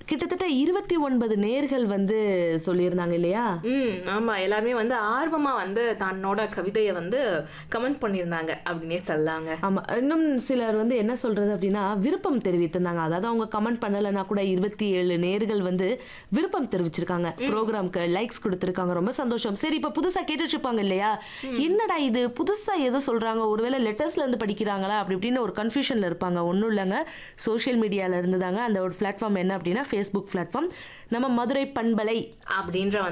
கிட்டத்தட்ட இருபத்தி ஒன்பது நேர்கள் வந்து சொல்லியிருந்தாங்க இல்லையா ம் ஆமா எல்லாருமே வந்து ஆர்வமா வந்து தன்னோட கவிதையை வந்து கமெண்ட் பண்ணியிருந்தாங்க அப்படின்னே சொல்லலாங்க ஆமா இன்னும் சிலர் வந்து என்ன சொல்றது அப்படின்னா விருப்பம் தெரிவித்திருந்தாங்க அதாவது அவங்க கமெண்ட் பண்ணலைன்னா கூட இருபத்தி ஏழு நேர்கள் வந்து விருப்பம் தெரிவிச்சிருக்காங்க ப்ரோக்ராம்க்கு லைக்ஸ் கொடுத்துருக்காங்க ரொம்ப சந்தோஷம் சரி இப்ப புதுசா கேட்டுட்டு இருப்பாங்க இல்லையா என்னடா இது புதுசா ஏதோ சொல்றாங்க ஒருவேளை லெட்டர்ஸ்ல இருந்து படிக்கிறாங்களா அப்படி இப்படின்னு ஒரு கன்ஃபியூஷன்ல இருப்பாங்க ஒன்றும் இல்லைங்க சோஷியல் மீடியால இருந்துதாங்க அந்த ஒரு பிளாட்ஃபார்ம் என்ன அப்படின்னா ஃபேஸ்புக் பிளாட்ஃபார்ம் நம்ம மதுரை பண்பலை அப்படின்ற